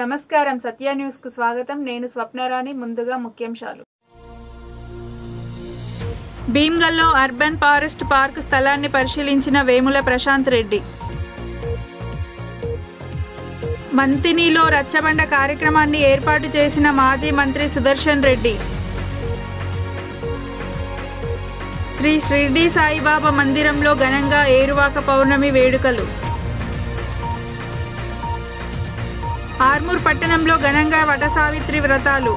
నమస్కారం సత్య న్యూస్ కు స్వాగతం నేను స్వప్నరాణి ముందుగా ముఖ్యాంశాలు భీమ్గల్లో అర్బన్ ఫారెస్ట్ పార్క్ స్థలాన్ని పరిశీలించిన వేముల ప్రశాంత్ రెడ్డి మంతినిలో రచ్చబండ కార్యక్రమాన్ని ఏర్పాటు చేసిన మాజీ మంత్రి సుదర్శన్ రెడ్డి శ్రీ షిర్డీ సాయిబాబా మందిరంలో ఘనంగా ఏరువాక పౌర్ణమి వేడుకలు ఆర్మూర్ పట్టణంలో ఘనంగా వటసావిత్రి వ్రతాలు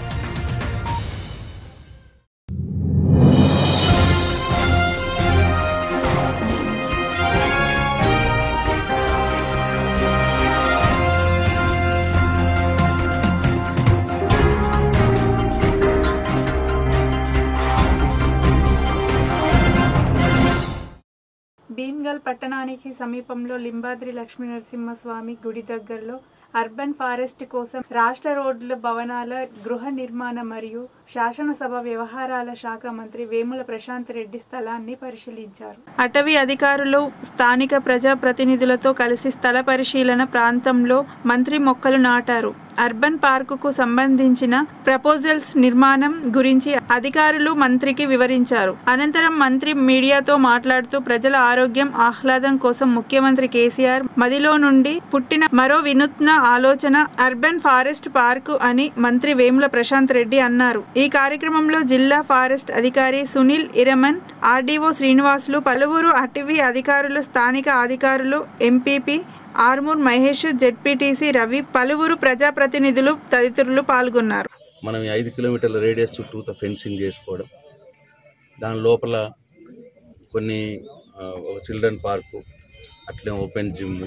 భీమ్గల్ పట్టణానికి సమీపంలో లింబాద్రి లక్ష్మీ నరసింహస్వామి గుడి దగ్గరలో అర్బన్ ఫారెస్ట్ కోసం రాష్ట్ర రోడ్ల భవనాల గృహ నిర్మాణ మరియు శాసనసభ వ్యవహారాల శాఖ మంత్రి వేముల ప్రశాంత్ రెడ్డి స్థలాన్ని పరిశీలించారు అటవీ అధికారులు స్థానిక ప్రజా ప్రతినిధులతో కలిసి స్థల పరిశీలన ప్రాంతంలో మంత్రి మొక్కలు నాటారు అర్బన్ పార్కుకు సంబంధించిన ప్రపోజల్స్ నిర్మాణం గురించి అధికారులు మంత్రికి వివరించారు అనంతరం మంత్రి మీడియాతో మాట్లాడుతూ ప్రజల ఆరోగ్యం ఆహ్లాదం కోసం ముఖ్యమంత్రి కేసీఆర్ మదిలో నుండి పుట్టిన మరో వినూత్న ఆలోచన అర్బన్ ఫారెస్ట్ పార్కు అని మంత్రి వేముల ప్రశాంత్ రెడ్డి అన్నారు ఈ కార్యక్రమంలో జిల్లా ఫారెస్ట్ అధికారి సునీల్ ఇరమన్ ఆర్డీఓ శ్రీనివాసులు పలువురు అటవీ అధికారులు స్థానిక అధికారులు ఎంపీపీ ఆర్మూర్ మహేష్ జెడ్పీటీసీ రవి పలువురు ప్రజాప్రతినిధులు తదితరులు పాల్గొన్నారు మనం ఈ ఐదు కిలోమీటర్ల రేడియస్ చుట్టూతో ఫెన్సింగ్ చేసుకోవడం దాని లోపల కొన్ని ఆ, ఒక చిల్డ్రన్ పార్కు అట్లే ఓపెన్ జిమ్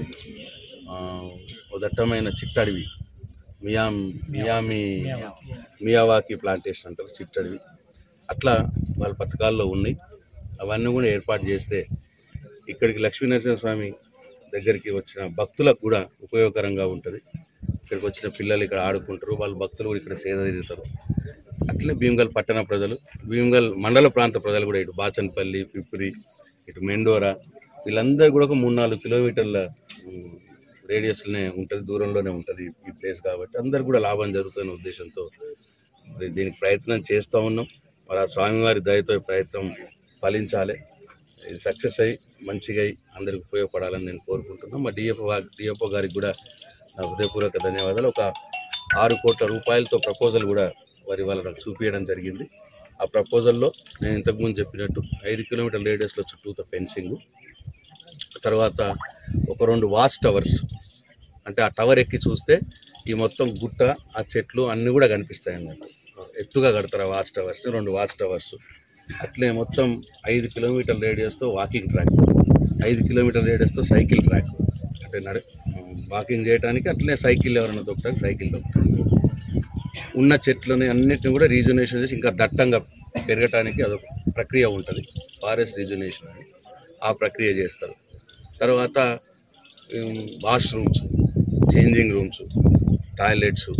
ఒక దట్టమైన చిట్టడివి మియా మియామి మియావాకి ప్లాంటేషన్ అంటారు చిట్టడివి అట్లా వాళ్ళ పథకాల్లో ఉన్నాయి అవన్నీ కూడా ఏర్పాటు చేస్తే ఇక్కడికి లక్ష్మీనరసింహస్వామి దగ్గరికి వచ్చిన భక్తులకు కూడా ఉపయోగకరంగా ఉంటుంది ఇక్కడికి వచ్చిన పిల్లలు ఇక్కడ ఆడుకుంటారు వాళ్ళ భక్తులు కూడా ఇక్కడ సేద తీరుతారు అట్లనే భీమగల్ పట్టణ ప్రజలు భీమగల్ మండల ప్రాంత ప్రజలు కూడా ఇటు బాచన్పల్లి పిప్పిరి ఇటు మెండోరా వీళ్ళందరూ కూడా ఒక మూడు నాలుగు కిలోమీటర్ల ఉమ్, రేడియస్లోనే ఉంటుంది దూరంలోనే ఉంటుంది ఈ ప్లేస్ కాబట్టి అందరు కూడా లాభం జరుగుతున్న ఉద్దేశంతో మరి దీనికి ప్రయత్నం చేస్తూ ఉన్నాం మరి ఆ స్వామివారి దయతో ఈ ప్రయత్నం ఫలించాలి ఇది సక్సెస్ అయ్యి మంచిగా అయ్యి అందరికి ఉపయోగపడాలని నేను కోరుకుంటున్నాను మా డిఎఫ్ఓ డిఎఫ్ఓ గారికి కూడా నా హృదయపూర్వక ధన్యవాదాలు ఒక ఆరు కోట్ల రూపాయలతో ప్రపోజల్ కూడా వారి వాళ్ళ నాకు చూపించడం జరిగింది ఆ ప్రపోజల్లో నేను ఇంతకుముందు చెప్పినట్టు ఐదు కిలోమీటర్ల రేడియస్లో చుట్టూతో ఫెన్సింగ్ తర్వాత ఒక రెండు వాచ్ టవర్స్ అంటే ఆ టవర్ ఎక్కి చూస్తే ఈ మొత్తం గుట్ట ఆ చెట్లు అన్నీ కూడా కనిపిస్తాయి అన్నట్టు ఎత్తుగా కడతారు ఆ వాచ్ టవర్స్ని రెండు వాచ్ టవర్స్ అట్లే మొత్తం ఐదు కిలోమీటర్ల రేడియస్తో వాకింగ్ ట్రాక్ ఐదు కిలోమీటర్ల రేడియస్తో సైకిల్ ట్రాక్ అంటే నడ వాకింగ్ చేయడానికి అట్లనే సైకిల్ ఎవరైనా దొక్కడానికి సైకిల్ దొక్కడానికి ఉన్న చెట్లని అన్నిటిని కూడా రీజనేషన్ చేసి ఇంకా దట్టంగా పెరగటానికి అదొక ప్రక్రియ ఉంటుంది ఫారెస్ట్ రీజనేషన్ అని ఆ ప్రక్రియ చేస్తారు తర్వాత వాష్రూమ్స్ చేంజింగ్ రూమ్స్ టాయిలెట్స్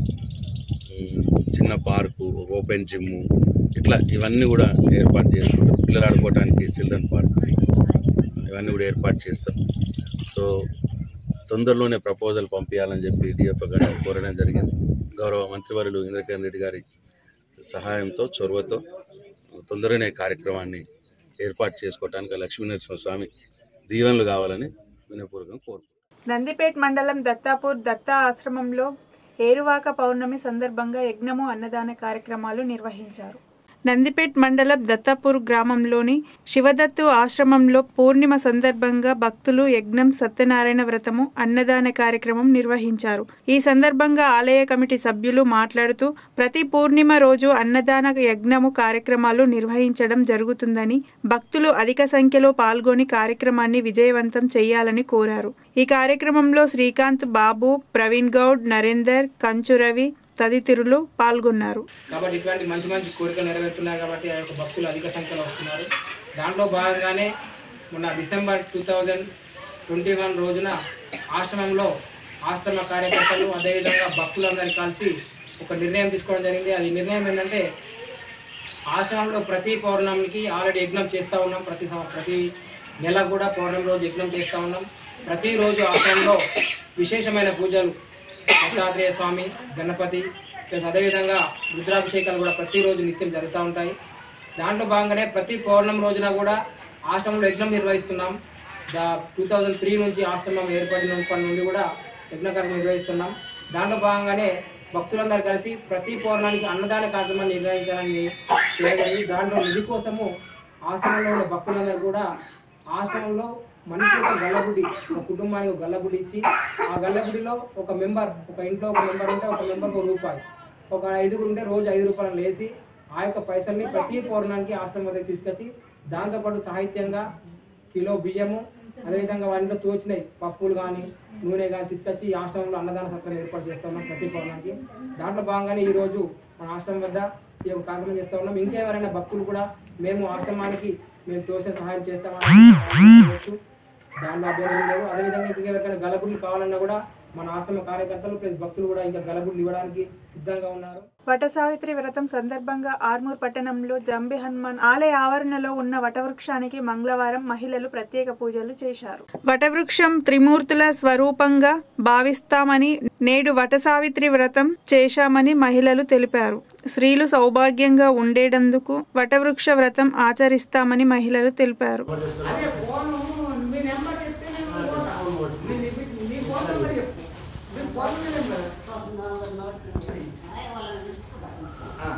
చిన్న పార్కు ఓపెన్ జిమ్ ఇట్లా ఇవన్నీ కూడా ఏర్పాటు చేసుకుంటారు పిల్లలు ఆడుకోవడానికి చిల్డ్రన్ పార్క్ ఇవన్నీ కూడా ఏర్పాటు చేస్తారు సో తొందరలోనే ప్రపోజల్ పంపించాలని చెప్పి డిఎఫ్ గారు కోరడం జరిగింది గౌరవ మంత్రివర్యులు ఇంద్రకరణ్ రెడ్డి గారి సహాయంతో చొరవతో తొందరనే కార్యక్రమాన్ని ఏర్పాటు చేసుకోవడానికి లక్ష్మీనరసింహ స్వామి దీవెనలు కావాలని వినయపూర్వకంగా కోరుకుంటున్నాను నందిపేట్ మండలం దత్తాపూర్ దత్తా ఆశ్రమంలో ఏరువాక పౌర్ణమి సందర్భంగా యజ్ఞము అన్నదాన కార్యక్రమాలు నిర్వహించారు నందిపేట్ మండలం దత్తాపూర్ గ్రామంలోని శివదత్తు ఆశ్రమంలో పూర్ణిమ సందర్భంగా భక్తులు యజ్ఞం సత్యనారాయణ వ్రతము అన్నదాన కార్యక్రమం నిర్వహించారు ఈ సందర్భంగా ఆలయ కమిటీ సభ్యులు మాట్లాడుతూ ప్రతి పూర్ణిమ రోజు అన్నదాన యజ్ఞము కార్యక్రమాలు నిర్వహించడం జరుగుతుందని భక్తులు అధిక సంఖ్యలో పాల్గొని కార్యక్రమాన్ని విజయవంతం చేయాలని కోరారు ఈ కార్యక్రమంలో శ్రీకాంత్ బాబు ప్రవీణ్ గౌడ్ నరేందర్ కంచు రవి తదితరులు పాల్గొన్నారు కాబట్టి ఇట్లాంటి మంచి మంచి కోరికలు నెరవేరుతున్నాయి కాబట్టి ఆ యొక్క భక్తులు అధిక సంఖ్యలో వస్తున్నారు దాంట్లో భాగంగానే మొన్న December two thousand twenty one రోజున ఆశ్రమంలో ఆశ్రమ కార్యకర్తలు అదేవిధంగా భక్తులందరూ కలిసి ఒక నిర్ణయం తీసుకోవడం జరిగింది అది నిర్ణయం ఏంటంటే ఆశ్రమంలో ప్రతి పౌర్ణమికి ఆల్రెడీ యజ్ఞం చేస్తూ ఉన్నాం ప్రతి సం- ప్రతి నెల కూడా పౌర్ణమి రోజు యజ్ఞం చేస్తూ ఉన్నాం ప్రతిరోజు ఆశ్రమంలో విశేషమైన పూజలు దత్తాత్రేయ స్వామి గణపతి ప్లస్ అదేవిధంగా రుద్రాభిషేకాలు కూడా ప్రతిరోజు నిత్యం జరుగుతూ ఉంటాయి దాంట్లో భాగంగానే ప్రతి పౌర్ణమి రోజున కూడా ఆశ్రమంలో యజ్ఞం నిర్వహిస్తున్నాం దా టూ థౌజండ్ త్రీ నుంచి ఆశ్రమం ఏర్పడినప్పటి నుండి కూడా యజ్ఞ కార్యక్రమం నిర్వహిస్తున్నాం దాంట్లో భాగంగానే భక్తులందరూ కలిసి ప్రతి పౌర్ణానికి అన్నదాన కార్యక్రమాన్ని నిర్వహించాలని చేయగలిగి దాంట్లో నిధి కోసము ఆశ్రమంలో ఉన్న భక్తులందరూ కూడా ఆశ్రమంలో మనిషి ఒక గల్లబుడ్డి ఒక కుటుంబానికి ఒక గల్లబుడ్డి ఇచ్చి ఆ గల్లబుడ్డిలో ఒక మెంబర్ ఒక ఇంట్లో ఒక మెంబర్ ఉంటే ఒక మెంబర్కి ఒక రూపాయి ఒక ఐదుగురు ఉంటే రోజు ఐదు రూపాయలు వేసి ఆ యొక్క పైసల్ని ప్రతి పౌర్ణానికి ఆశ్రమం దగ్గర తీసుకొచ్చి దాంతోపాటు సాహిత్యంగా కిలో బియ్యము అదేవిధంగా వాటిలో తోచినాయి పప్పులు కానీ నూనె కానీ తీసుకొచ్చి ఈ ఆశ్రమంలో అన్నదాన సత్రం ఏర్పాటు చేస్తా ఉన్నాం ప్రతి పౌర్ణానికి దాంట్లో భాగంగానే ఈరోజు మన ఆశ్రమం వద్ద ఈ యొక్క కార్యక్రమం చేస్తా ఉన్నాం ఇంకెవరైనా భక్తులు కూడా మేము ఆశ్రమానికి మేము తోసే సహాయం చేస్తామని దాంట్లో అభ్యంతరం లేదు అదేవిధంగా ఇంకెవరికైనా గలబుడ్లు కావాలన్నా కూడా మన ఆశ్రమ కార్యకర్తలు ప్లస్ భక్తులు కూడా ఇంకా గలబుడ్లు ఇవ్వడానికి సిద్ధంగా ఉన్నారు వట సావిత్రి వ్రతం సందర్భంగా ఆర్మూర్ పట్టణంలో జంబి హనుమాన్ ఆలయ ఆవరణలో ఉన్న వటవృక్షానికి మంగళవారం మహిళలు ప్రత్యేక పూజలు చేశారు వటవృక్షం త్రిమూర్తుల స్వరూపంగా భావిస్తామని నేడు వట సావిత్రి వ్రతం చేశామని మహిళలు తెలిపారు స్త్రీలు సౌభాగ్యంగా ఉండేటందుకు వటవృక్ష వ్రతం ఆచరిస్తామని మహిళలు తెలిపారు అదే ఫోన్ మీ నెంబర్ చెప్తే నేను పోతా. మీ మీ- మీ ఫోన్ నెంబర్ చెప్పు మీ ఫోన్ నెంబర్ ఆ.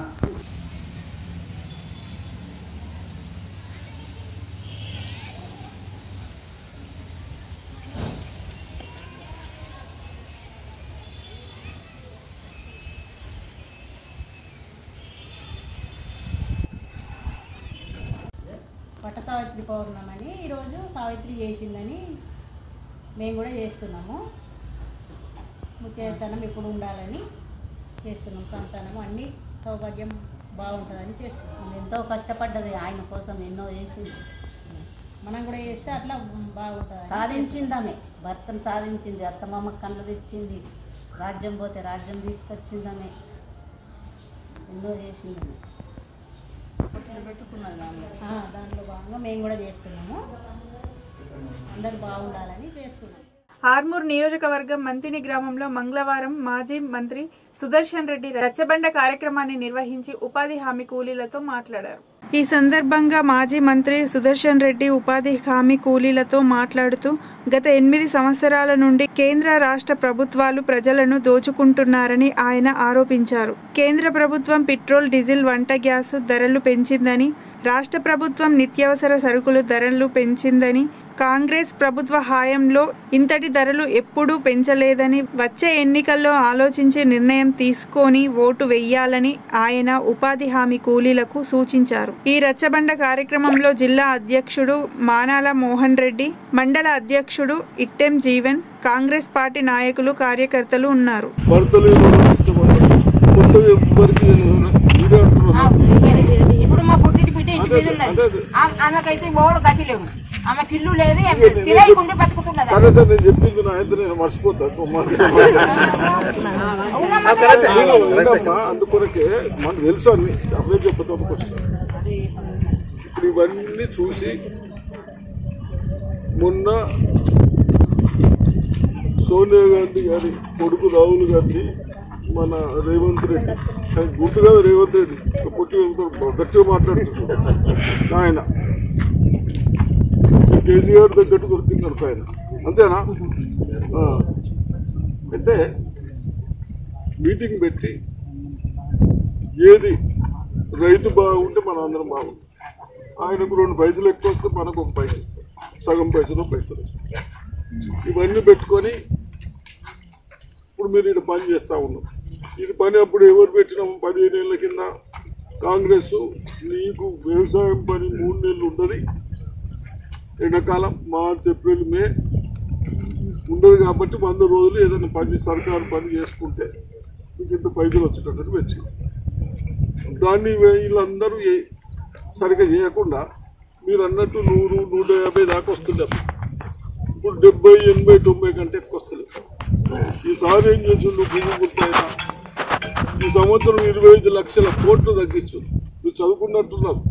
వట సావిత్రి పౌర్ణమని ఈరోజు సావిత్రి చేసిందని మేము కూడా చేస్తున్నాము ముత్యతనం ఎప్పుడు ఉండాలని చేస్తున్నాం సంతానం అన్ని సౌభాగ్యం బాగుంటుందని చేస్తున్నాం ఎంతో కష్టపడ్డది ఆయన కోసం ఎన్నో చేసింది మనం కూడా చేస్తే అట్లా బాగుంటుంది సాధించింది ఆమె భర్తను సాధించింది అత్తమామ కళ్ళు తెచ్చింది రాజ్యం పోతే రాజ్యం తీసుకొచ్చింది ఆమె ఎన్నో చేసింది ఆమె. పొట్టలు పెట్టుకున్నది ఆమె దాంట్లో భాగంగా మేము కూడా చేస్తున్నాము అందరు బాగుండాలని చేస్తున్నాం ఆర్మూర్ నియోజకవర్గం మంతిని గ్రామంలో మంగళవారం మాజీ మంత్రి సుదర్శన్ రెడ్డి రచ్చబండ కార్యక్రమాన్ని నిర్వహించి ఉపాధి హామీ కూలీలతో మాట్లాడారు ఈ సందర్భంగా మాజీ మంత్రి సుదర్శన్ రెడ్డి ఉపాధి హామీ కూలీలతో మాట్లాడుతూ గత ఎనిమిది సంవత్సరాల నుండి కేంద్ర రాష్ట్ర ప్రభుత్వాలు ప్రజలను దోచుకుంటున్నారని ఆయన ఆరోపించారు కేంద్ర ప్రభుత్వం పెట్రోల్ డీజిల్ వంట గ్యాస్ ధరలు పెంచిందని రాష్ట్ర ప్రభుత్వం నిత్యావసర సరుకులు ధరలు పెంచిందని కాంగ్రెస్ ప్రభుత్వ హాయంలో ఇంతటి ధరలు ఎప్పుడూ పెంచలేదని వచ్చే ఎన్నికల్లో ఆలోచించి నిర్ణయం తీసుకొని ఓటు వెయ్యాలని ఆయన ఉపాధి హామీ కూలీలకు సూచించారు ఈ రచ్చబండ కార్యక్రమంలో జిల్లా అధ్యక్షుడు మానాల మోహన్ రెడ్డి మండల అధ్యక్షుడు ఇట్టెం జీవన్ కాంగ్రెస్ పార్టీ నాయకులు కార్యకర్తలు ఉన్నారు భర్తలు కొత్తగా ఎవ్వరికి మీరే అంటున్నారు ఇప్పుడు మా పుట్టింటి బిడ్డ ఇంటి మీద ఉన్నది అదే, అదే. ఆమె- ఆమెకైతే ఓడు గతి లేవు ఆమెకి ఇల్లు లేదు ఏం లేదు తినేయకుండా బతుకుతున్నది సరే సార్ నేను చెప్పింది నా అయితే నేను మర్చిపోతా ఏంటమ్మా అందుకొరకే మనకు తెలుసు అన్ని అప్పుడే చెప్పుతాం ఇప్పుడు ఇవన్నీ చూసి మొన్న సోనియా గాంధీ గారి కొడుకు రాహుల్ గాంధీ మన రేవంత్ రెడ్డి ఆయన గుర్తు కాదు రేవంత్ రెడ్డి ఒక పొట్టి వెళ్తాడు, గట్టిగా మాట్లాడుతున్నాడు ఆయన కేసీఆర్ తగ్గట్టు దొరికింది అనుకో ఆయన అంతేనా ఆ. అంటే మీటింగ్ పెట్టి ఏది రైతు బాగుంటే మన అందరం బాగుంది ఆయనకు రెండు పైసలు ఎక్కువ వస్తే మనకు ఒక పైసలు ఇస్తారు సగం పైసలు పైసలు ఇవన్నీ పెట్టుకొని ఇప్పుడు మీరు ఇక్కడ పని చేస్తూ ఉన్నాం ఇది పని అప్పుడు ఎవరు పెట్టినాం పదిహేను ఏళ్ళ కింద కాంగ్రెస్ నీకు వ్యవసాయం పని మూడు నెలలు ఉంటుంది ఎండాకాలం మార్చ్ ఏప్రిల్ మే ఉండదు కాబట్టి వంద రోజులు ఏదైనా పని సర్కారు పని చేసుకుంటే మీకు ఇంత పైసలు వచ్చేటట్టు పెంచి దాన్ని వీళ్ళందరూ ఏ- సరిగ్గా చేయకుండా మీరు అన్నట్టు నూరు నూట యాభై దాకా వస్తున్నారు ఇప్పుడు డెబ్బై ఎనభై తొంభై కంటే ఎక్కువ వస్తుంది ఈసారి ఏం చేసిండు భూమి గుర్తయినా ఈ సంవత్సరం ఇరవై ఐదు లక్షల కోట్లు తగ్గించు మీరు చదువుకున్నట్టున్నారు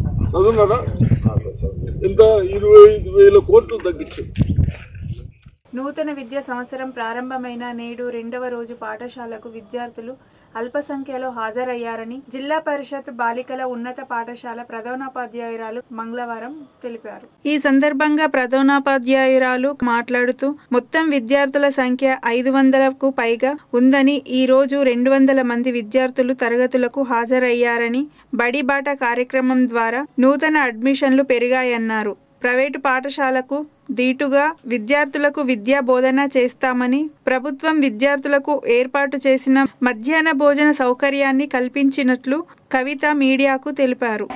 చదువున్నారా ఎంత ఇరవై ఐదు వేల కోట్లు తగ్గించు నూతన విద్యా సంవత్సరం ప్రారంభమైన నేడు రెండవ రోజు పాఠశాలకు విద్యార్థులు అల్ప సంఖ్యలో హాజరయ్యారని జిల్లా పరిషత్ బాలికల ఉన్నత పాఠశాల ప్రధానోపాధ్యాయురాలు మంగళవారం తెలిపారు ఈ సందర్భంగా ప్రధానోపాధ్యాయురాలు మాట్లాడుతూ మొత్తం విద్యార్థుల సంఖ్య ఐదు వందలకు పైగా ఉందని ఈ రోజు రెండు వందల మంది విద్యార్థులు తరగతులకు హాజరయ్యారని బడిబాట కార్యక్రమం ద్వారా నూతన అడ్మిషన్లు పెరిగాయన్నారు ప్రైవేటు పాఠశాలకు దీటుగా విద్యార్థులకు విద్యా బోధన చేస్తామని ప్రభుత్వం విద్యార్థులకు ఏర్పాటు చేసిన మధ్యాహ్న భోజన సౌకర్యాన్ని కల్పించినట్లు కవిత మీడియాకు తెలిపారు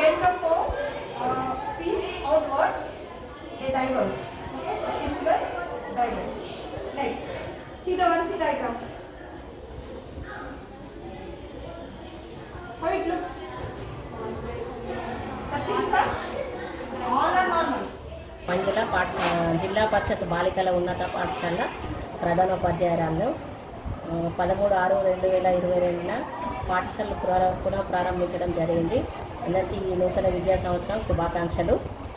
మంజుల పాఠ జిల్లా పరిషత్ బాలికల ఉన్నత పాఠశాల ప్రధానోపాధ్యాయురాలు ఆ, పదమూడు ఆరు రెండు వేల ఇరవై రెండున పాఠశాల పునః పునః ప్రారంభించడం జరిగింది అందరికీ ఈ నూతన విద్యా సంవత్సరం శుభాకాంక్షలు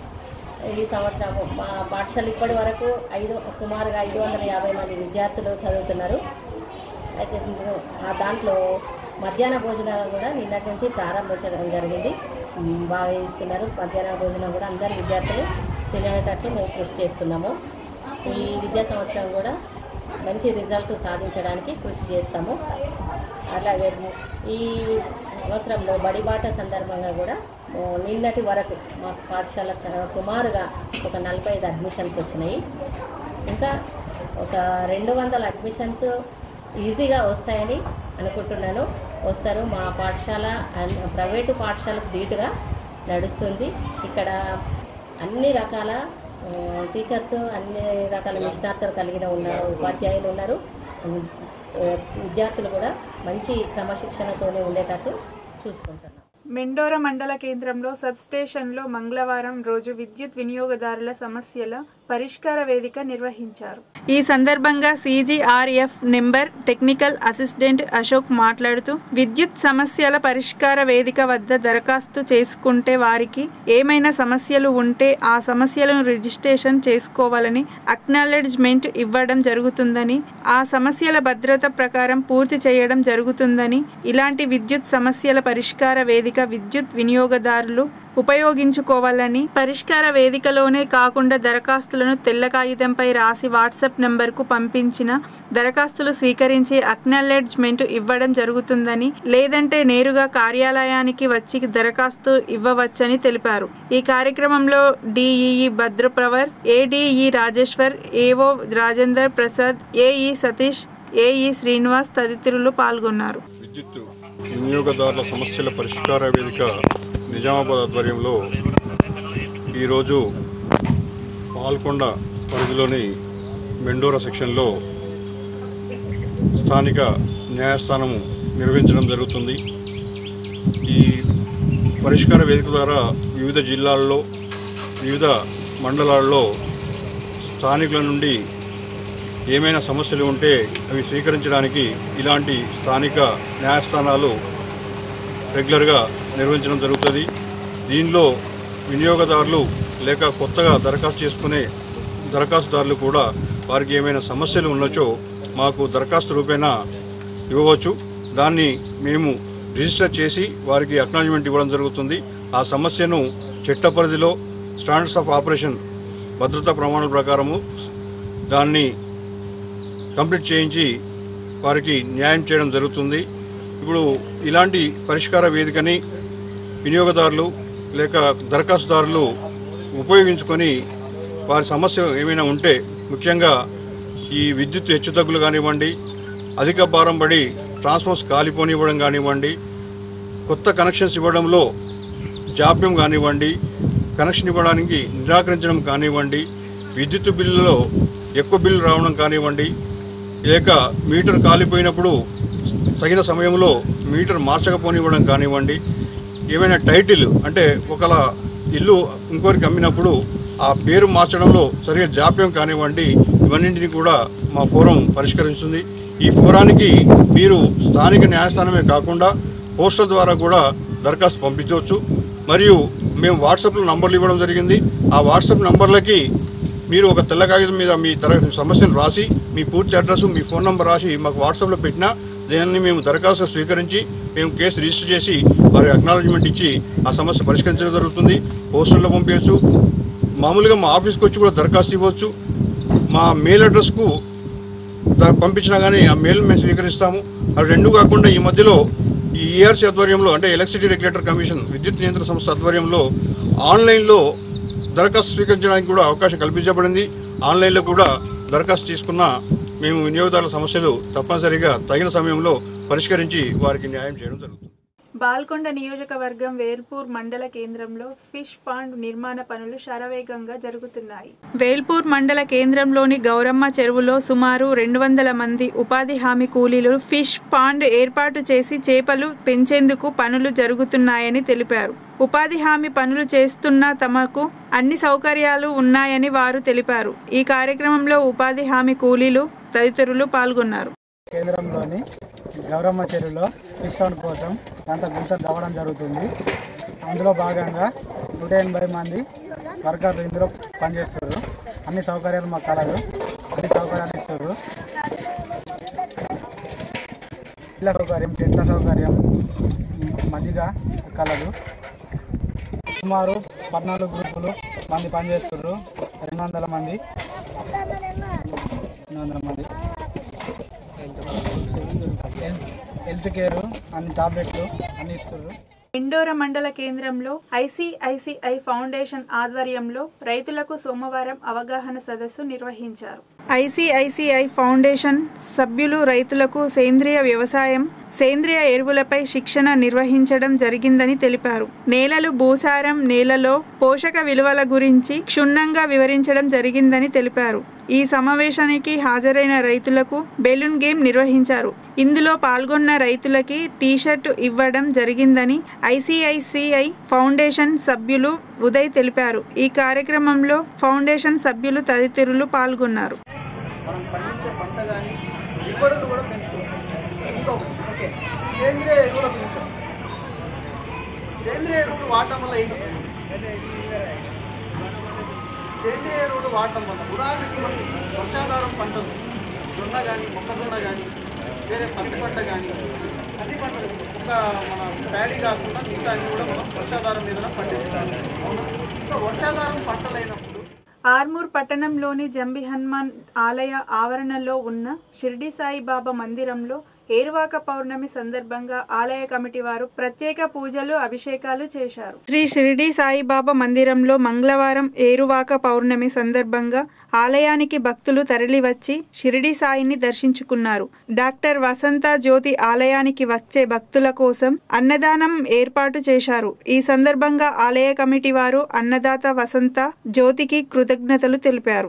ఈ సంవత్సరం మా పాఠశాల ఇప్పటి వరకు ఐదు సుమారుగా ఐదు వందల యాభై మంది విద్యార్థులు చదువుతున్నారు అయితే ఇందులో ఆ దాంట్లో మధ్యాహ్న భోజనం కూడా నిన్నటి నుంచి ప్రారంభించడం జరిగింది ఉమ్, బాగా ఇస్తున్నారు మధ్యాహ్న భోజనం కూడా అందరు విద్యార్థులు తినేటట్లు మేము కృషి చేస్తున్నాము ఈ విద్యా సంవత్సరం కూడా మంచి రిజల్ట్ సాధించడానికి కృషి చేస్తాము అలాగే ఈ సంవత్సరంలో బడిబాట సందర్భంగా కూడా ఆ, నిన్నటి వరకు మా పాఠశాల సుమారుగా ఒక నలభై ఐదు అడ్మిషన్స్ వచ్చినాయి ఇంకా ఒక రెండు వందల అడ్మిషన్స్ ఈజీగా వస్తాయని అనుకుంటున్నాను వస్తారు మా పాఠశాల అన్- ప్రైవేటు పాఠశాలకు ధీటుగా నడుస్తుంది ఇక్కడ అన్ని రకాల ఆ, టీచర్స్ అన్ని రకాల నిష్ణాతులు కలిగిన ఉన్నారు ఉపాధ్యాయులు ఉన్నారు ఉమ్, ఆ, విద్యార్థులు కూడా మంచి క్రమశిక్షణతోనే ఉండేటట్టు చూసుకుంటున్నాం మెండోర మండల కేంద్రంలో సబ్ స్టేషన్లో మంగళవారం రోజు విద్యుత్ వినియోగదారుల సమస్యల పరిష్కార వేదిక నిర్వహించారు ఈ సందర్భంగా CGRF number technical assistant Ashok మాట్లాడుతూ విద్యుత్ సమస్యల పరిష్కార వేదిక వద్ద దరఖాస్తు చేసుకుంటే వారికి ఏమైనా సమస్యలు ఉంటే ఆ సమస్యలను రిజిస్ట్రేషన్ చేసుకోవాలని అక్నాలెడ్జ్మెంట్ ఇవ్వడం జరుగుతుందని ఆ సమస్యల భద్రత ప్రకారం పూర్తి చేయడం జరుగుతుందని ఇలాంటి విద్యుత్ సమస్యల పరిష్కార వేదిక విద్యుత్ వినియోగదారులు ఉపయోగించుకోవాలని పరిష్కార వేదికలోనే కాకుండా దరఖాస్తులను తెల్ల కాగితంపై రాసి వాట్సాప్ నెంబర్కు పంపించిన దరఖాస్తులు స్వీకరించి అక్నాలెడ్జ్మెంట్ ఇవ్వడం జరుగుతుందని లేదంటే నేరుగా కార్యాలయానికి వచ్చి దరఖాస్తు ఇవ్వవచ్చని తెలిపారు ఈ కార్యక్రమంలో DEE Bhadrapravar ADE Rajeshwar AO Rajender Prasad AE Satish AE Srinivas తదితరులు పాల్గొన్నారు విద్యుత్ వినియోగదారుల సమస్యల పరిష్కార వేదిక నిజామాబాద్ ఆధ్వర్యంలో ఈరోజు పాల్కొండ పరిధిలోని మెండోరా సెక్షన్లో స్థానిక న్యాయస్థానం నిర్వహించడం జరుగుతుంది ఈ పరిష్కార వేదిక ద్వారా వివిధ జిల్లాల్లో వివిధ మండలాల్లో స్థానికుల నుండి ఏమైనా సమస్యలు ఉంటే అవి స్వీకరించడానికి ఇలాంటి స్థానిక న్యాయస్థానాలు రెగ్యులర్గా నిర్వహించడం జరుగుతుంది దీనిలో వినియోగదారులు లేక కొత్తగా దరఖాస్తు చేసుకునే దరఖాస్తుదారులు కూడా వారికి ఏమైనా సమస్యలు ఉండొచ్చో మాకు దరఖాస్తు రూపేణా ఇవ్వవచ్చు దాన్ని మేము రిజిస్టర్ చేసి వారికి అక్నాలజ్మెంట్ ఇవ్వడం జరుగుతుంది ఆ సమస్యను చట్ట పరిధిలో స్టాండర్డ్స్ ఆఫ్ ఆపరేషన్ భద్రతా ప్రమాణాల ప్రకారము దాన్ని కంప్లీట్ చేయించి వారికి న్యాయం చేయడం జరుగుతుంది ఇప్పుడు ఇలాంటి పరిష్కార వేదికని వినియోగదారులు లేక దరఖాస్తుదారులు ఉపయోగించుకొని వారి సమస్య ఏమైనా ఉంటే ముఖ్యంగా ఈ విద్యుత్ హెచ్చుతగ్గులు కానివ్వండి అధిక భారం పడి ట్రాన్స్ఫార్మర్స్ కాలిపోనివ్వడం కానివ్వండి కొత్త కనెక్షన్స్ ఇవ్వడంలో జాప్యం కానివ్వండి కనెక్షన్ ఇవ్వడానికి నిరాకరించడం కానివ్వండి విద్యుత్ బిల్లులో ఎక్కువ బిల్లు రావడం కానివ్వండి లేక మీటర్ కాలిపోయినప్పుడు తగిన సమయంలో మీటర్ మార్చకపోనివ్వడం కానివ్వండి ఏమైనా టైటిల్ అంటే ఒకలా ఇల్లు ఇంకోరికి అమ్మినప్పుడు ఆ పేరు మార్చడంలో సరిగా జాప్యం కానివ్వండి ఇవన్నింటినీ కూడా మా ఫోరం పరిష్కరిస్తుంది ఈ ఫోరానికి మీరు స్థానిక న్యాయస్థానమే కాకుండా పోస్టల్ ద్వారా కూడా దరఖాస్తు పంపించవచ్చు మరియు మేము వాట్సాప్లో నంబర్లు ఇవ్వడం జరిగింది ఆ వాట్సాప్ నంబర్లకి మీరు ఒక తెల్ల కాగితం మీద మీ తర సమస్యను రాసి మీ పూర్తి అడ్రస్ మీ ఫోన్ నెంబర్ రాసి మాకు వాట్సాప్లో పెట్టినా దాన్ని మేము దరఖాస్తు స్వీకరించి మేము కేసు రిజిస్టర్ చేసి వారి అక్నాలజ్మెంట్ ఇచ్చి ఆ సమస్య పరిష్కరించడం జరుగుతుంది పోస్టుల్లో పంపించచ్చు మామూలుగా మా ఆఫీస్కి వచ్చి కూడా దరఖాస్తు ఇవ్వచ్చు మా మెయిల్ అడ్రస్కు దా- పంపించినా కానీ ఆ మెయిల్ మేము స్వీకరిస్తాము అవి రెండు కాకుండా ఈ మధ్యలో ఈ ఈఆర్సీ ఆధ్వర్యంలో అంటే ఎలక్ట్రిసిటీ రెగ్యులేటర్ కమిషన్ విద్యుత్ నియంత్రణ సంస్థ ఆధ్వర్యంలో ఆన్లైన్లో దరఖాస్తు స్వీకరించడానికి కూడా అవకాశం కల్పించబడింది ఆన్లైన్లో కూడా దరఖాస్తు తీసుకున్న మేము వినియోగదారుల సమస్యలు తప్పనిసరిగా తగిన సమయంలో పరిష్కరించి వారికి న్యాయం చేయడం జరుగుతుంది బాల్కొండ నియోజకవర్గం వేల్పూర్ మండల కేంద్రంలో ఫిష్ పాండ్ నిర్మాణ పనులు శరవేగంగా జరుగుతున్నాయి వేల్పూర్ మండల కేంద్రంలోని గౌరమ్మ చెరువులో సుమారు రెండు వందల మంది ఉపాధి హామీ కూలీలు ఫిష్ పాండ్ ఏర్పాటు చేసి చేపలు పెంచేందుకు పనులు జరుగుతున్నాయని తెలిపారు ఉపాధి హామీ పనులు చేస్తున్న తమకు అన్ని సౌకర్యాలు ఉన్నాయని వారు తెలిపారు ఈ కార్యక్రమంలో ఉపాధి హామీ కూలీలు తదితరులు పాల్గొన్నారు కేంద్రంలోని గౌరమ్మ చెరువులో ఫిష్ ఫండ్ కోసం అంత గుంత దవ్వడం జరుగుతుంది అందులో భాగంగా నూట ఎనభై మంది వర్కర్లు ఇందులో పనిచేస్తారు అన్ని సౌకర్యాలు మాకు కలదు అన్ని సౌకర్యాలు ఇస్తారు ఇళ్ళ సౌకర్యం చెట్ల సౌకర్యం మజ్జిగ కలదు సుమారు పద్నాలుగు గ్రూపులు మంది పనిచేస్తారు రెండు వందల మంది రెండు వందల మంది హెల్త్ హెల్త్ కేర్ అన్ని టాబ్లెట్లు అన్ని ఇస్తారు ఇండోర మండల కేంద్రంలో ఐసిఐసిఐ ఫౌండేషన్ ఆధ్వర్యంలో రైతులకు సోమవారం అవగాహన సదస్సు నిర్వహించారు ఐసిఐసిఐ ఫౌండేషన్ సభ్యులు రైతులకు సేంద్రియ వ్యవసాయం సేంద్రియ ఎరువులపై శిక్షణ నిర్వహించడం జరిగిందని తెలిపారు నేలలు భూసారం నేలలో పోషక విలువల గురించి క్షుణ్ణంగా వివరించడం జరిగిందని తెలిపారు ఈ సమావేశానికి హాజరైన రైతులకు బెలూన్ గేమ్ నిర్వహించారు ఇందులో పాల్గొన్న రైతులకి టీషర్టు ఇవ్వడం జరిగిందని ఐసిఐసిఐ ఫౌండేషన్ సభ్యులు ఉదయ్ తెలిపారు ఈ కార్యక్రమంలో ఫౌండేషన్ సభ్యులు తదితరులు పాల్గొన్నారు మనం పండించే పంట కానీ దిగుబడులు కూడా పెంచుకోవచ్చు ఇంకొకటి ఓకే సేంద్రియ ఎరువుల గురించి సేంద్రియ ఎరువులు వాడటం వల్ల ఏంటి అంటే సేంద్రియ ఎరువులు వాడటం వల్ల ఉదాహరణకి మనం వర్షాధారం పంటలు జొన్న కానీ మొక్కజొన్న కానీ వేరే పత్తి పంట కానీ అన్ని పంటలు ఒక మన ప్యాడీ కాకుండా మిగతా అన్ని కూడా మనం వర్షాధారం మీద పండిస్తాము అవునా ఇంకా వర్షాధారం పంటలైనప్పుడు ఆర్మూర్ పట్టణంలోని జంబి హనుమాన్ ఆలయ ఆవరణలో ఉన్న షిర్డి సాయిబాబా మందిరంలో ఏరువాక పౌర్ణమి సందర్భంగా ఆలయ కమిటీ వారు ప్రత్యేక పూజలు అభిషేకాలు చేశారు శ్రీ షిరిడి సాయిబాబా మందిరంలో మంగళవారం ఏరువాక పౌర్ణమి సందర్భంగా ఆలయానికి భక్తులు తరలివచ్చి షిరిడి సాయిని దర్శించుకున్నారు డాక్టర్ వసంత జ్యోతి ఆలయానికి వచ్చే భక్తుల కోసం అన్నదానం ఏర్పాటు చేశారు ఈ సందర్భంగా ఆలయ కమిటీ వారు అన్నదాత వసంత జ్యోతికి కృతజ్ఞతలు తెలిపారు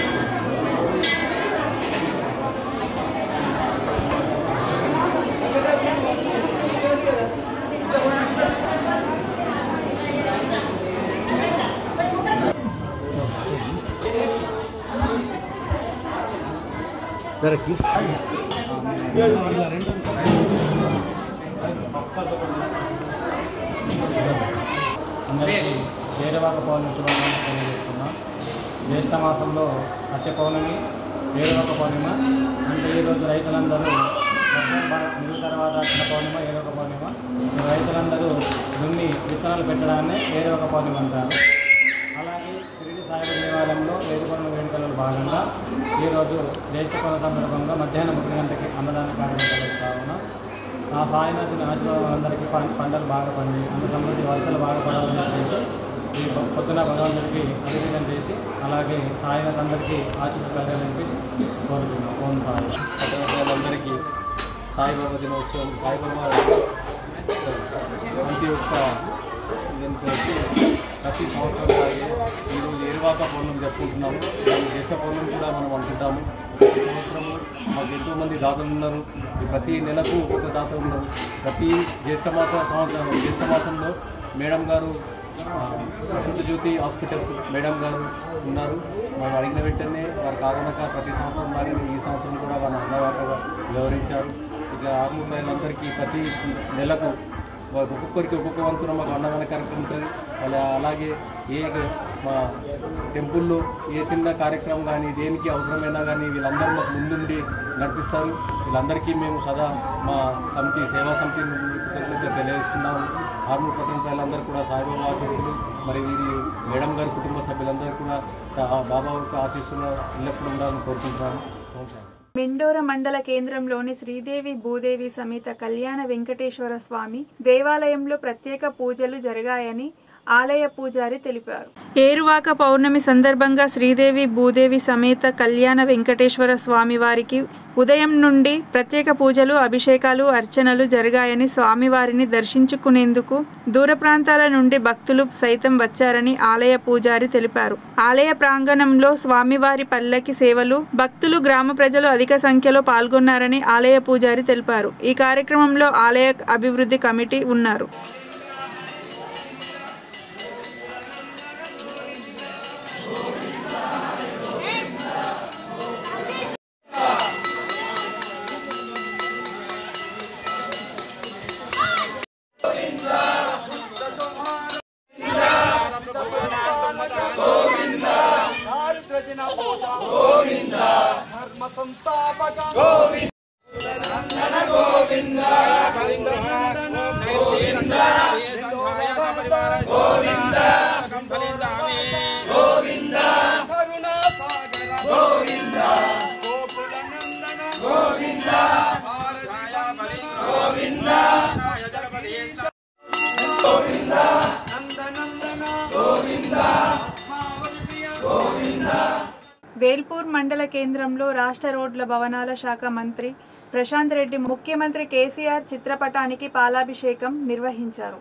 అందరికీ వేరవాక పౌర్ణమి శుభాకాంక్షలు తెలియజేస్తున్నాం జ్యేష్ఠ మాసంలో వచ్చే పౌర్ణమి వేరవాక పౌర్ణిమ అంటే ఈరోజు రైతులందరూ వర్షం బాగా మిగులు తర్వాత వచ్చిన పౌర్ణిమ ఏరొక పౌర్ణిమ ఈ రైతులందరూ దున్ని విత్తనాలు పెట్టడాన్ని ఏరొక పౌర్ణిమ అంటారు అలాగే షిరిడి సాయిబాబా దేవాలయంలో వేరుకొండ వేడుకలలో భాగంగా ఈరోజు జ్యేష్ఠ పౌర్ణమి సందర్భంగా మధ్యాహ్నం ఒకటి గంటకి అన్నదాన కార్యక్రమం కావున ఆ సాయినాథుని ఆశీర్వాదం అందరికీ పం- పంటలు బాగా పండి అందు సమృద్ధి వర్షాలు బాగా పడాలని చెప్పేసి ఈ పొ- పొద్దున భగవంతుడికి అభిషేకం చేసి అలాగే సాయినాథ్ అందరికీ ఆశీస్సు కలగాలని చెప్పి కోరుతున్నాం ఓం సాయి వాళ్ళందరికీ సాయిబాబా దినోత్సవం సాయిబాబా ప్రతి ఒక్క దీనికి వచ్చి ప్రతి సంవత్సరం లాగే ఈరోజు ఏరువాక పౌర్ణమి జరుపుకుంటున్నాము దాని జ్యేష్ఠ పౌర్ణమి కూడా మనం అనుకుంటాము ఈ సంవత్సరం మాకు ఎంతో మంది దాతలు ఉన్నారు ఈ ప్రతి నెలకు ఒక దాత ఉన్నారు ప్రతి జ్యేష్ఠ మాస సంవత్సరం జ్యేష్ఠ మాసంలో మేడం గారు ఆ, వసంత జ్యోతి హాస్పిటల్స్ మేడం గారు ఉన్నారు మనం అడిగిన వెంటనే వారి కారణక ప్రతి సంవత్సరం లాగానే ఈ సంవత్సరం కూడా వారు అన్నదాతగా వ్యవహరించారు ఇక ఆర్మూర్ రైతులందరికీ ప్రతి నెలకు వా- ఒక్కొక్కరికి ఒక్కొక్క వంతున మాకు అన్నదాన కార్యక్రమం ఉంటుంది అలా అలాగే ఏ మా టెంపుల్లో ఏ చిన్న కార్యక్రమం కానీ దేనికి అవసరమైనా కానీ వీళ్ళందరూ మాకు ముందుండి నడిపిస్తారు వీళ్ళందరికీ మేము సదా మా సమితి సేవా సమితి నుండి కృతజ్ఞత తెలియజేస్తున్నాము ఆర్మూర్ పట్టణ ప్రజలందరూ కూడా సాయిబాబా ఆశీస్సులు మరి వీరి మేడం గారి కుటుంబ సభ్యులందరూ కూడా ఆ బాబా యొక్క ఆశీస్సులు ఎల్లప్పుడూ ఉండాలని కోరుకుంటున్నాను ఓం శాంతి. మెండోర మండల కేంద్రంలోని శ్రీదేవి భూదేవి సమేత కళ్యాణ వెంకటేశ్వర స్వామి దేవాలయంలో ప్రత్యేక పూజలు జరిగాయని ఆలయ పూజారి తెలిపారు ఏరువాక పౌర్ణమి సందర్భంగా శ్రీదేవి భూదేవి సమేత కళ్యాణ వెంకటేశ్వర స్వామి వారికి ఉదయం నుండి ప్రత్యేక పూజలు అభిషేకాలు అర్చనలు జరిగాయని స్వామివారిని దర్శించుకునేందుకు దూర ప్రాంతాల నుండి భక్తులు సైతం వచ్చారని ఆలయ పూజారి తెలిపారు ఆలయ ప్రాంగణంలో స్వామివారి పల్లకి సేవలు భక్తులు గ్రామ ప్రజలు అధిక సంఖ్యలో పాల్గొన్నారని ఆలయ పూజారి తెలిపారు ఈ కార్యక్రమంలో ఆలయ అభివృద్ధి కమిటీ ఉన్నారు వేల్పూర్ మండల కేంద్రంలో రాష్ట్ర రోడ్ల భవనాల శాఖ మంత్రి ప్రశాంత్ రెడ్డి ముఖ్యమంత్రి కేసీఆర్ చిత్రపటానికి పాలాభిషేకం నిర్వహించారు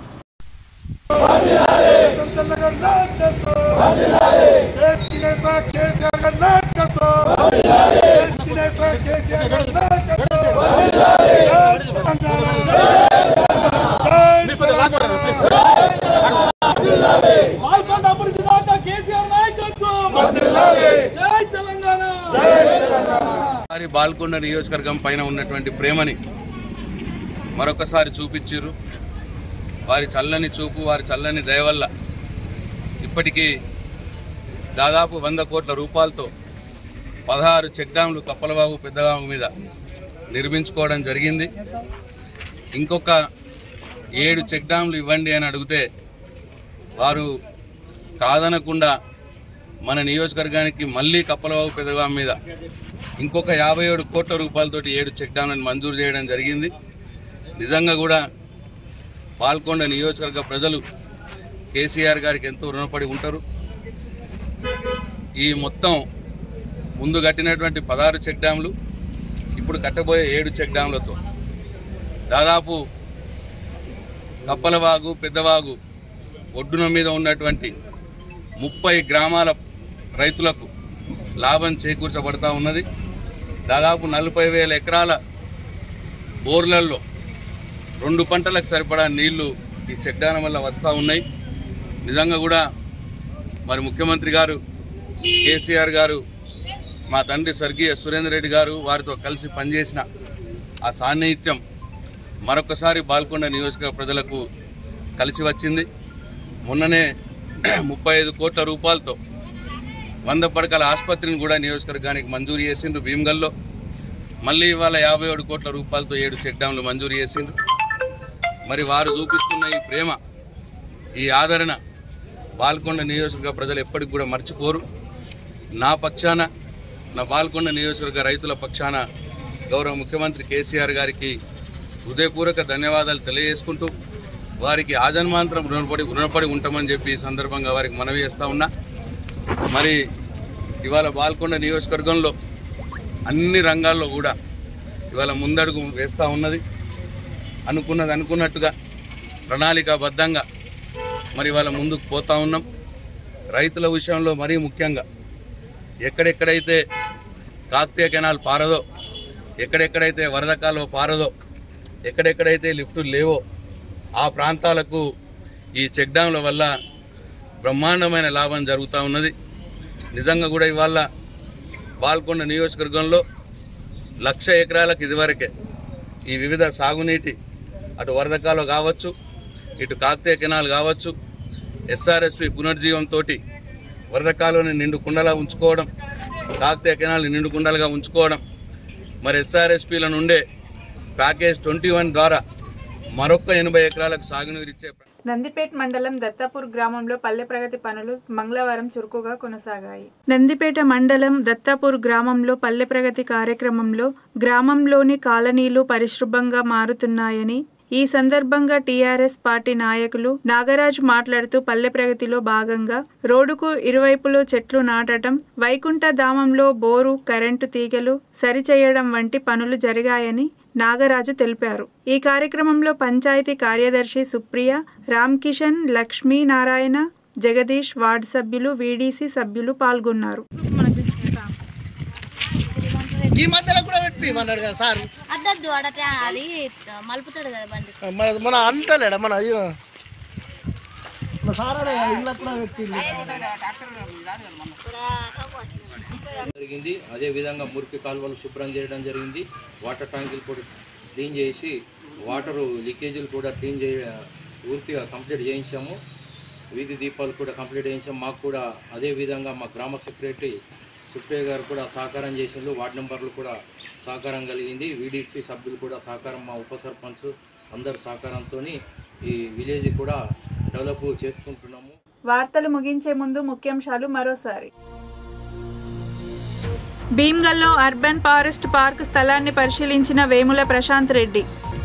వారి బాల్కొండ నియోజకవర్గం పైన ఉన్నటువంటి ప్రేమని మరొకసారి చూపించారు వారి చల్లని చూపు వారి చల్లని దయ వల్ల ఇప్పటికీ దాదాపు వంద కోట్ల రూపాయలతో పదహారు చెక్ డ్యాంలు కప్పలబాబు పెద్దబాబు మీద నిర్మించుకోవడం జరిగింది ఇంకొక ఏడు చెక్ డ్యాంలు ఇవ్వండి అని అడిగితే వారు కాదనకుండా మన నియోజకవర్గానికి మళ్ళీ కప్పలబాబు పెద్దబాబు మీద ఇంకొక యాభై ఏడు కోట్ల రూపాయలతోటి ఏడు చెక్ డ్యాంలను మంజూరు చేయడం జరిగింది నిజంగా కూడా పాల్కొండ నియోజకవర్గ ప్రజలు కేసీఆర్ గారికి ఎంతో రుణపడి ఉంటారు ఈ మొత్తం ముందు కట్టినటువంటి పదహారు చెక్ డ్యాంలు ఇప్పుడు కట్టబోయే ఏడు చెక్ డ్యాంలతో దాదాపు కప్పలవాగు పెద్దవాగు ఒడ్డున మీద ఉన్నటువంటి ముప్పై గ్రామాల రైతులకు లాభం చేకూర్చబడతా ఉన్నది దాదాపు నలభై వేల ఎకరాల బోర్లల్లో రెండు పంటలకు సరిపడా నీళ్లు ఈ చెక్ డ్యాం వల్ల వస్తూ ఉన్నాయి నిజంగా కూడా మరి ముఖ్యమంత్రి గారు కేసీఆర్ గారు మా తండ్రి స్వర్గీయ సురేందర్ రెడ్డి గారు వారితో కలిసి పనిచేసిన ఆ సాన్నిహిత్యం మరొకసారి బాల్కొండ నియోజకవర్గ ప్రజలకు కలిసి వచ్చింది మొన్ననే ముప్పై ఐదు కోట్ల రూపాయలతో వంద పడకల ఆసుపత్రిని కూడా నియోజకవర్గానికి మంజూరు చేసిండ్రు భీమ్గల్లో మళ్ళీ ఇవాళ యాభై ఏడు కోట్ల రూపాయలతో ఏడు చెక్ డ్యాంలు మంజూరు చేసిండ్రు మరి వారు చూపిస్తున్న ఈ ప్రేమ ఈ ఆదరణ బాల్కొండ నియోజకవర్గ ప్రజలు ఎప్పటికి కూడా మర్చిపోరు నా పక్షాన నా బాల్కొండ నియోజకవర్గ రైతుల పక్షాన గౌరవ ముఖ్యమంత్రి కేసీఆర్ గారికి హృదయపూర్వక ధన్యవాదాలు తెలియజేసుకుంటూ వారికి ఆజన్మాంతరం రుణపడి రుణపడి ఉంటామని చెప్పి ఈ సందర్భంగా వారికి మనవి చేస్తా ఉన్నా మరి ఇవాళ బాల్కొండ నియోజకవర్గంలో అన్ని రంగాల్లో కూడా ఇవాళ ముందడుగు వేస్తూ ఉన్నది అనుకున్నది అనుకున్నట్టుగా ప్రణాళికాబద్ధంగా మరి ఇవాళ ముందుకు పోతా ఉన్నాం రైతుల విషయంలో మరీ ముఖ్యంగా ఎక్కడెక్కడైతే కాకతీయ కెనాల్ పారదో ఎక్కడెక్కడైతే వరద కాలువ పారదో ఎక్కడెక్కడైతే లిఫ్టులు లేవో ఆ ప్రాంతాలకు ఈ చెక్ డ్యాంల వల్ల బ్రహ్మాండమైన లాభం జరుగుతూ ఉన్నది నిజంగా కూడా ఇవాళ బాల్కొండ నియోజకవర్గంలో లక్ష ఎకరాలకు ఇదివరకే ఈ వివిధ సాగునీటి అటు వరదకాలు కావచ్చు ఇటు కాకతీయ కెనాల్ కావచ్చు ఎస్ఆర్ఎస్పి పునర్జీవంతో వరద కాలువని నిండు కుండలా ఉంచుకోవడం కాకతీయ కెనాల్ని నిండు కుండలుగా ఉంచుకోవడం మరి ఎస్ఆర్ఎస్పీల నుండే ప్యాకేజ్ ట్వంటీ వన్ ద్వారా మరొక ఎనభై ఎకరాలకు సాగునీరు ఇచ్చే నందిపేట్ మండలం దత్తాపూర్ గ్రామంలో పల్లె ప్రగతి పనులు మంగళవారం చురుకుగా కొనసాగాయి నందిపేట మండలం దత్తాపూర్ గ్రామంలో పల్లె ప్రగతి కార్యక్రమంలో గ్రామంలోని కాలనీలు పరిశుభ్రంగా మారుతున్నాయని ఈ సందర్భంగా టీఆర్ఎస్ పార్టీ నాయకులు నాగరాజు మాట్లాడుతూ పల్లె ప్రగతిలో భాగంగా రోడ్డుకు ఇరువైపులో చెట్లు నాటడం వైకుంఠ ధామంలో బోరు కరెంటు తీగలు సరిచేయడం వంటి పనులు జరిగాయని నాగరాజు తెలిపారు ఈ కార్యక్రమంలో పంచాయతీ కార్యదర్శి సుప్రియ రామ్ కిషన్ లక్ష్మీ నారాయణ జగదీష్ వార్డు సభ్యులు వీడీసీ సభ్యులు పాల్గొన్నారు ఈ మధ్యలో కూడా పెట్టిమన్నాడు కదా సార్ అద్దద్దు అడట అది మలుపుతాడు కదా బండి మన మన అంటలేడా మన అయ్యో మన సార్ అడే ఇళ్ళ కూడా పెట్టింది జరిగింది అదేవిధంగా మురికి కాలువలు శుభ్రం చేయడం జరిగింది వాటర్ ట్యాంకులు కూడా క్లీన్ చేసి వాటరు లీకేజీలు కూడా క్లీన్ చేయ పూర్తిగా కంప్లీట్ చేయించాము వీధి దీపాలు కూడా కంప్లీట్ చేయించాము మాకు కూడా అదే విధంగా మా గ్రామ సెక్రటరీ సుప్రియ గారు కూడా సహకారం చేసిండ్రు వార్డు మెంబర్లు కూడా సహకారం కలిగింది వీడీసీ సభ్యులు కూడా సహకారం మా ఉప సర్పంచ్ అందరి సహకారంతో ఈ విలేజ్ కూడా డెవలప్ చేసుకుంటున్నాము వార్తలు ముగించే ముందు ముఖ్యాంశాలు మరోసారి భీమ్గల్లో అర్బన్ ఫారెస్ట్ పార్క్ స్థలాన్ని పరిశీలించిన వేముల ప్రశాంత్ రెడ్డి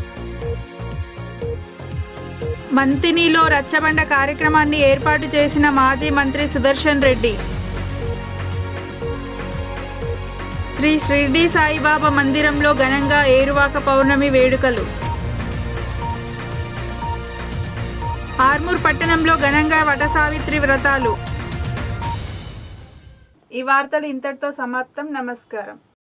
మంతినిలో రచ్చబండ కార్యక్రమాన్ని ఏర్పాటు చేసిన మాజీ మంత్రి సుదర్శన్ రెడ్డి శ్రీ షిర్డి సాయిబాబా మందిరంలో ఘనంగా ఏరువాక పౌర్ణమి వేడుకలు ఆర్మూర్ పట్టణంలో ఘనంగా వటసావిత్రి వ్రతాలు ఈ వార్తలు ఇంతటితో సమాప్తం నమస్కారం